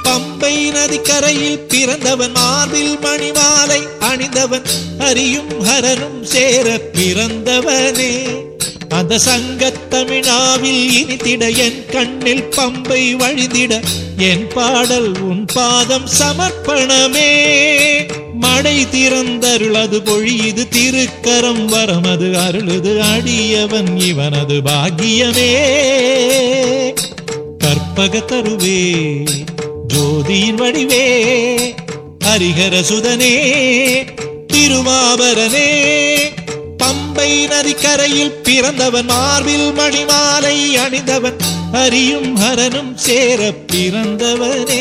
பம்பை நதிக்கரையில் பிறந்தவன் மார்பில் மணிமாலை அணிந்தவன் ஹரியும் ஹரனும் சேர பிறந்தவனே அந்த சங்கத் தமிழாவில் இனித்திட என் கண்ணில் பம்பை வழிந்திட என் பாடல் உன் பாதம் சமர்ப்பணமே மழை திறந்தருளது பொழியுது திருக்கரம் வரமது அருளுது அடியவன் இவனது பாக்கியமே கற்பக தருவே ஜோதியின் வடிவே ஹரிஹர சுதனே திருமாபரனே பம்பை நதிக்கரையில் பிறந்தவன் மார்பில் மணிமாலை அணிந்தவன் ஹரியும் ஹரனும் சேர பிறந்தவனே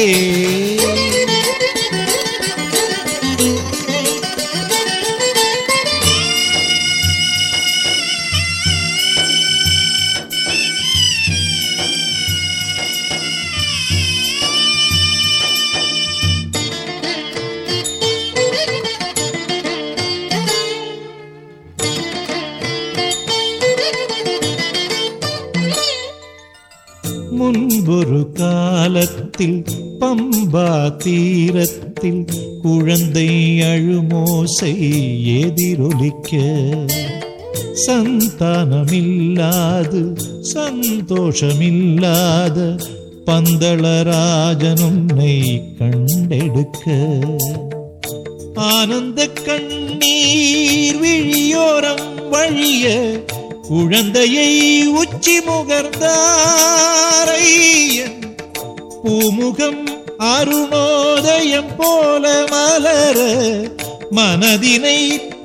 முன்பொரு காலத்தில் பம்பா தீரத்தில் குழந்தை அழுமோசை எதிரொலிக்க சந்தானமில்லாது சந்தோஷமில்லாத பந்தளராஜனுன்னை கண்டெடுக்க ஆனந்த கண்ணீர் விழியோரம் வழிய குழந்தையை உச்சி முகர்ந்தாரையன் பூமுகம் அருணோதயம் போல மலர மனதினை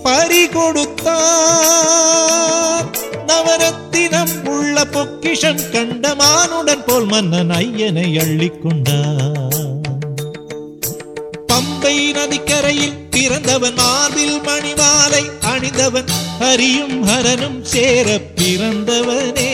பறிகொடுத்தார் நவரத்தினம் உள்ள பொக்கிஷம் கண்ட மானுடன் போல் மன்னன் ஐயனை அள்ளிக்கொண்டார் பம்பை நதிக்கரையில் பிறந்தவன் மார்பில் மணிமாலை அணிந்தவன் ஹரியும் ஹரனும் சேர பிறந்தவனே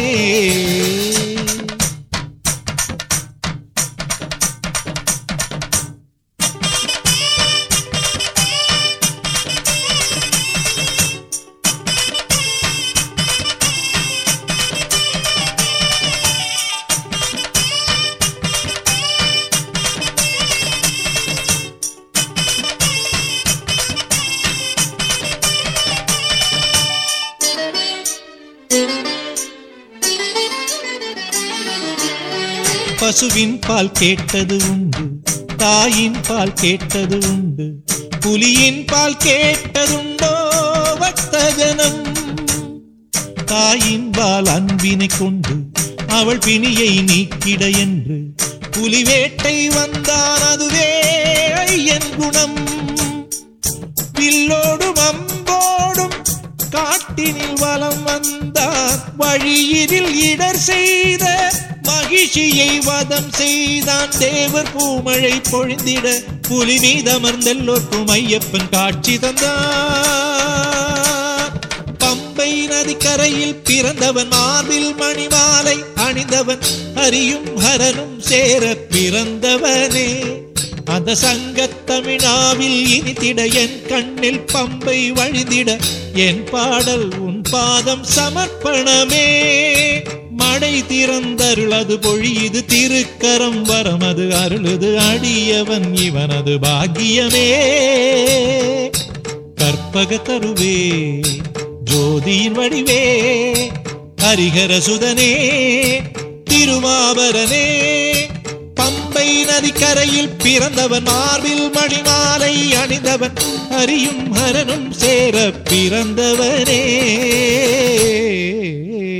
பசுவின் பால் கேட்டது உண்டு தாயின் பால் கேட்டது உண்டு புலியின் பால் கேட்டதுண்டோ வர்த்தகனம் தாயின் பால் அன்பினை கொண்டு அவள் பிணியை நீக்கிட என்று புலி வேட்டை வந்தான் அதுவே ஐயன் குணம் வில்லோடும் அம்போடும் காட்டினில் வலம் வந்தான் வழியினில் இடர் செய்த மகிழ்ச்சியை வதம் செய்தான் தேவர் பூமழை பொழிந்திட புலி மீதமர்ந்தெல்லோர்க்கும் ஐயப்பன் காட்சி தந்தான் பம்பை நதிக்கரையில் பிறந்தவன் மார்பில் மணிமாலை அணிந்தவன் ஹரியும் ஹரனும் சேர பிறந்தவனே அந்த சங்கத் தமிழாவில் இனித்திட என் கண்ணில் பம்பை வழிந்திட என் பாடல் உன் பாதம் சமர்ப்பணமே மழை திறந்தருளது பொழியுது திருக்கரம் வரமது அருளுது அடியவன் இவனது பாக்கியமே கற்பக தருவே ஜோதியின் வடிவே ஹரிஹர சுதனே திருமாபரனே பம்பை நதிக்கரையில் பிறந்தவன் மார்பில் மணிமாலை அணிந்தவன் ஹரியும் ஹரனும் சேர பிறந்தவனே